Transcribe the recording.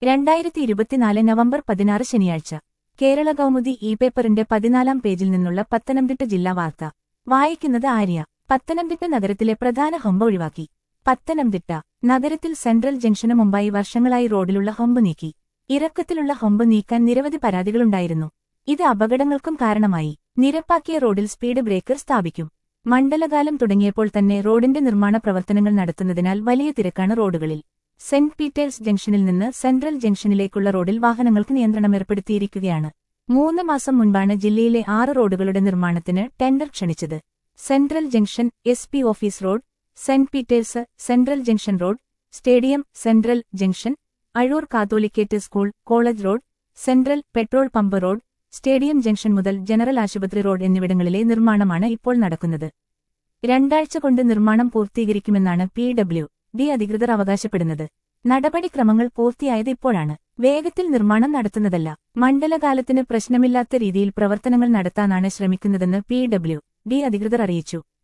രണ്ടായിരത്തി ഇരുപത്തിനാല് നവംബർ പതിനാറ് ശനിയാഴ്ച കേരള കൗമുദി ഇ പേപ്പറിന്റെ പതിനാലാം പേജിൽ നിന്നുള്ള പത്തനംതിട്ട ജില്ലാ വാർത്ത വായിക്കുന്നത് ആര്യ പത്തനംതിട്ട നഗരത്തിലെ പ്രധാന ഹൊമ്പ് ഒഴിവാക്കി പത്തനംതിട്ട നഗരത്തിൽ സെൻട്രൽ ജംഗ്ഷന് മുമ്പായി വർഷങ്ങളായി റോഡിലുള്ള ഹൊമ്പ് നീക്കി ഇറക്കത്തിലുള്ള ഹൊമ്പ് നീക്കാൻ നിരവധി പരാതികളുണ്ടായിരുന്നു ഇത് അപകടങ്ങൾക്കും കാരണമായി നിരപ്പാക്കിയ റോഡിൽ സ്പീഡ് ബ്രേക്കർ സ്ഥാപിക്കും മണ്ഡലകാലം തുടങ്ങിയപ്പോൾ തന്നെ റോഡിന്റെ നിർമ്മാണ പ്രവർത്തനങ്ങൾ നടത്തുന്നതിനാൽ വലിയ തിരക്കാണ് റോഡുകളിൽ സെന്റ് പീറ്റേഴ്സ് ജംഗ്ഷനിൽ നിന്ന് സെൻട്രൽ ജംഗ്ഷനിലേക്കുള്ള റോഡിൽ വാഹനങ്ങൾക്ക് നിയന്ത്രണം ഏർപ്പെടുത്തിയിരിക്കുകയാണ് മൂന്ന് മാസം മുൻപാണ് ജില്ലയിലെ ആറ് റോഡുകളുടെ നിർമ്മാണത്തിന് ടെൻഡർ ക്ഷണിച്ചത് central junction S P office road saint Peter's central junction road stadium central junction Azhoor Catholicate school college road central petrol pump road stadium junction മുതൽ ജനറൽ ആശുപത്രി റോഡ് എന്നിവിടങ്ങളിലെ നിർമ്മാണമാണ് ഇപ്പോൾ നടക്കുന്നത് രണ്ടാഴ്ച കൊണ്ട് നിർമ്മാണം പൂർത്തീകരിക്കുമെന്നാണ് പി ഡബ്ല്യു ഡി അധികൃതർ അവകാശപ്പെടുന്നത് നടപടിക്രമങ്ങൾ പൂർത്തിയായത് ഇപ്പോഴാണ് വേഗത്തിൽ നിർമ്മാണം നടത്തുന്നതല്ല മണ്ഡലകാലത്തിന് പ്രശ്നമില്ലാത്ത രീതിയിൽ പ്രവർത്തനങ്ങൾ നടത്താനാണ് ശ്രമിക്കുന്നതെന്ന് പി ഡബ്ല്യു ഡി അധികൃതർ അറിയിച്ചു